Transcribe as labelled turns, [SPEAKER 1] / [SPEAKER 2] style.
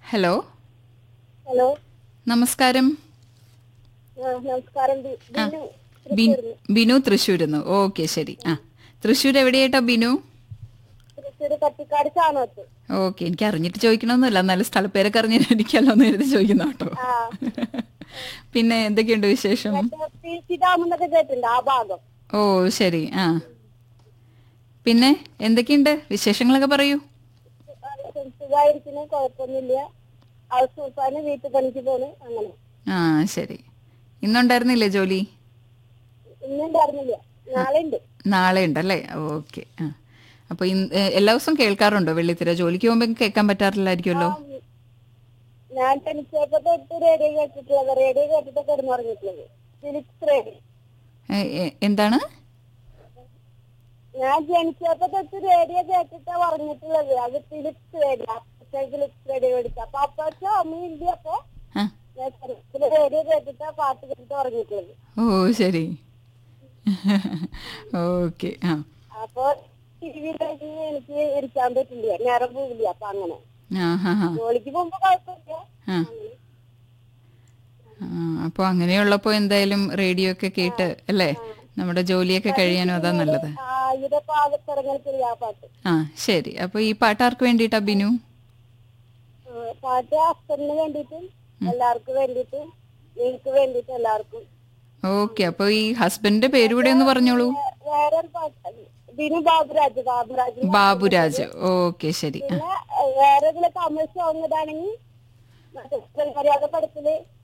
[SPEAKER 1] Hello
[SPEAKER 2] hello
[SPEAKER 1] നമസ്കാരം
[SPEAKER 2] ആ, നമസ്കാരം ബി- ബിനു
[SPEAKER 1] ബി-
[SPEAKER 2] തൃശ്ശൂരിന്ന്.
[SPEAKER 1] ബിനു തൃശ്ശൂരിന്ന് ഓക്കെ ശരി ആ തൃശ്ശൂർ എവിടെയായിട്ടാ ബിനു
[SPEAKER 2] തൃശ്ശൂര് കത്തിക്കാട് ചാണകത്ത്
[SPEAKER 1] ഓക്കെ എനിക്ക് അറിഞ്ഞിട്ട് ചോദിക്കണമെന്നില്ല എന്നാലും സ്ഥലപ്പേരൊക്കെ അറിഞ്ഞിരിക്കാമല്ലോ എന്ന് കരുതി ചോദിക്കുന്ന കേട്ടോ
[SPEAKER 2] ആ
[SPEAKER 1] പിന്നെ എന്തൊക്കെയുണ്ട് വിശേഷം
[SPEAKER 2] മറ്റേ പി സി ഡാം എന്നൊക്കെ കേട്ടിട്ടുണ്ട് ആ ഭാഗം
[SPEAKER 1] ഓ ശരി ആ പിന്നെ എന്തൊക്കെയുണ്ട് വിശേഷങ്ങളൊക്കെ പറയൂ
[SPEAKER 2] സുഖമായിരിക്കുന്നു കുഴപ്പമൊന്നുമില്ല ഹൗസ് വൈഫാണ് വീട്ടു പണിക്ക് പോണ് അങ്ങനെ
[SPEAKER 1] ആ ശരി ഇന്നുണ്ടായിരുന്നില്ലേ ജോലി
[SPEAKER 2] ഇന്നുണ്ടായിരുന്നില്ല നാളെ ഉണ്ട്
[SPEAKER 1] നാളെ ഉണ്ടല്ലേ ഓക്കെ ആ അപ്പോൾ ഇന്ന് ഏ, എല്ലാ ദിവസവും കേൾക്കാറുണ്ടോ വെള്ളിത്തിര ജോലിക്ക് പോകുമ്പോൾ കേൾക്കാൻ പറ്റാറില്ലായിരിക്കുമല്ലോ
[SPEAKER 2] ഞാൻ ജനിച്ചപ്പോ തൊട്ട് റേഡിയോ കേട്ടിട്ടുള്ളത് റേഡിയോ കേട്ടിട്ട് കിടന്നുറങ്ങിയിട്ടുള്ളത് ഫിലിപ്സ് റേഡിയോ
[SPEAKER 1] ഏ, ഏ, എന്താണ്
[SPEAKER 2] ഞാൻ ജനിച്ചപ്പോ തൊട്ട് റേഡിയോ കേട്ടിട്ടാ പറഞ്ഞിട്ടുള്ളത് അത് ഫിലിപ്സ് റേഡിയോ ഫിലിപ്സ് റേഡിയോ മേടിച്ച അപ്പൊ അപ്പൊ അമ്മയില്ല അപ്പൊ
[SPEAKER 1] ആ
[SPEAKER 2] ഞാൻ ചെറുപ്പത്തില് റേഡിയോ കേട്ടിട്ടാ പാട്ട് കേട്ടിട്ട് ഉറങ്ങിയിട്ടുള്ളത്
[SPEAKER 1] ഓ ശരി ഓക്കെ ആ
[SPEAKER 2] അപ്പൊ ടിവിയിലേക്ക് എനിക്ക് ഇരിക്കാൻ പറ്റില്ല നേരം പോവില്ല അപ്പൊ അങ്ങനെ
[SPEAKER 1] ആ ഹാ ഹാ
[SPEAKER 2] ജോലിക്ക് പോകുമ്പോ കുഴപ്പമില്ല
[SPEAKER 1] ആ അപ്പോൾ അങ്ങനെയുള്ളപ്പോൾ എന്തായാലും റേഡിയോ ഒക്കെ കേട്ട് അല്ലേ നമ്മുടെ ജോലിയൊക്കെ കഴിയാനും അതാ നല്ലത്
[SPEAKER 2] ആയിരം പാകത്തിറങ്ങൽക്കില്ല ആ പാട്ട്
[SPEAKER 1] ആ ശരി അപ്പോൾ ഈ പാട്ട് ആർക്ക് വേണ്ടിയിട്ടാ ബിനു
[SPEAKER 2] ആ, പാട്ട് ഹസ്ബൻഡിന് വേണ്ടിയിട്ടും എല്ലാവർക്കും വേണ്ടിയിട്ടും എനിക്ക് വേണ്ടിയിട്ട് എല്ലാവർക്കും
[SPEAKER 1] ഓക്കെ അപ്പോൾ ഈ ഹസ്ബൻഡിന്റെ പേര് കൂടെ ഒന്ന് പറഞ്ഞോളൂ
[SPEAKER 2] വേറെ ഒരു പാട്ട് ബിനു ബാബുരാജ് ബാബുരാജ്
[SPEAKER 1] ബാബുരാജ് ഓക്കെ ശരി ആ
[SPEAKER 2] പിന്നെ വേറെ ഇതിലെ തമിഴ് സോങ് ഇതാണെങ്കിൽ മറ്റേ മര്യാദ പടത്തില്